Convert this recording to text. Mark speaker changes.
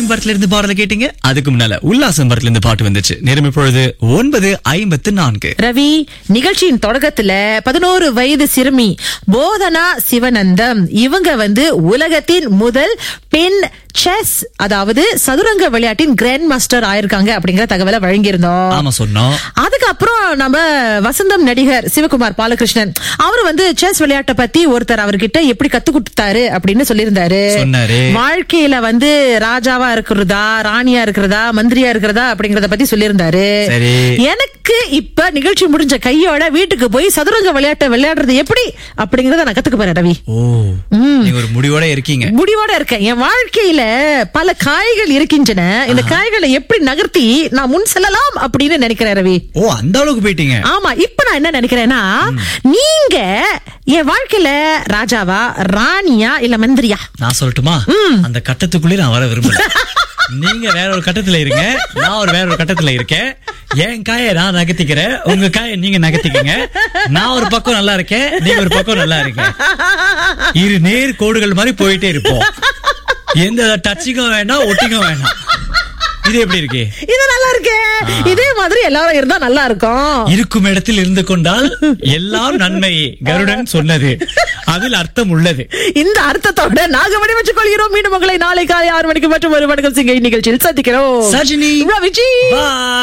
Speaker 1: Time படத்துல இருந்து பாடல கேட்டீங்க அதுக்கு முன்னால உல்லாசம் படத்துல இருந்து பாட்டு வந்துச்சு நேரம் இப்பொழுது ஒன்பது ஐம்பத்து நான்கு
Speaker 2: ரவி நிகழ்ச்சியின் தொடக்கத்துல பதினோரு வயது சிறுமி போதனா சிவனந்தம் இவங்க வந்து உலகத்தின் முதல் பெண் செஸ் அதாவது சதுரங்க விளையாட்டின் கிராண்ட் மாஸ்டர் ஆயிருக்காங்க அப்படிங்கிற தகவலை வழங்கியிருந்தோம்
Speaker 1: ஆமா சொன்னோம்
Speaker 2: அதுக்கப்புறம் நம்ம வசந்தம் நடிகர் சிவகுமார் பாலகிருஷ்ணன் அவர் வந்து செஸ் விளையாட்டை பத்தி ஒருத்தர் அவர்கிட்ட எப்படி கத்து கொடுத்தாரு அப்படின்னு சொல்லியிருந்தாரு
Speaker 1: சொன்னாரு.
Speaker 2: வாழ்க்கையில வந்து ராஜாவா இருக்கிறதா ராணியா இருக்கிறதா மந்திரியா இருக்கிறதா அப்படிங்கறத பத்தி சொல்லியிருந்தாரு
Speaker 1: சரி.
Speaker 2: எனக்கு இப்ப நிகழ்ச்சி முடிஞ்ச கையோட வீட்டுக்கு போய் சதுரங்க விளையாட்டை விளையாடுறது எப்படி அப்படிங்கறத நான் கத்துக்க போறேன் ரவி
Speaker 1: ஓ நீங்க ஒரு முடிவோட இருக்கீங்க
Speaker 2: முடிவோட இருக்கேன் என் வாழ்க்கையில பல காய்கள் இருக்கின்றன இந்த காய்களை எப்படி நகர்த்தி நான் முன் செல்லலாம் அப்படின்னு நினைக்கிறேன் ரவி
Speaker 1: ஓ அந்த அளவுக்கு போயிட்டீங்க
Speaker 2: ஆமா இப்ப நான் என்ன நினைக்கிறேன்னா நீங்க என் வாழ்க்கையில ராஜாவா ராணியா இல்ல மந்திரியா
Speaker 1: நான் சொல்லட்டுமா அந்த கட்டத்துக்குள்ளே நான் வர விரும்பல நீங்க வேற ஒரு கட்டத்துல இருங்க நான் ஒரு வேற ஒரு கட்டத்துல இருக்கேன் என் காயை நான் நகர்த்திக்கிறேன் உங்க காயை நீங்க நகர்த்திக்கங்க நான் ஒரு பக்கம் நல்லா இருக்கேன் நீங்க ஒரு பக்கம் நல்லா இருக்கேன் இரு நேர் கோடுகள் மாதிரி போயிட்டே இருப்போம் எந்த டச்சிங்கும் வேண்டாம் ஒட்டிங்கும் வேண்டாம் இது எப்படி இருக்கு
Speaker 2: இது நல்லா இருக்கே இதே மாதிரி எல்லாரும் இருந்தா நல்லா இருக்கும்
Speaker 1: இருக்கும் இடத்தில் இருந்து கொண்டால் எல்லாம் நன்மை கருடன் சொன்னது அதில் அர்த்தம் உள்ளது
Speaker 2: இந்த அர்த்தத்தோட நாங்க வடிவச்சுக் கொள்கிறோம் மீண்டும் உங்களை நாளை காலை ஆறு மணிக்கு மற்றும் ஒரு வணக்கம் சிங்கை நிகழ்ச்சியில் சந்திக்கிறோம்
Speaker 1: சஜினி
Speaker 2: ரவிஜி
Speaker 1: Bye.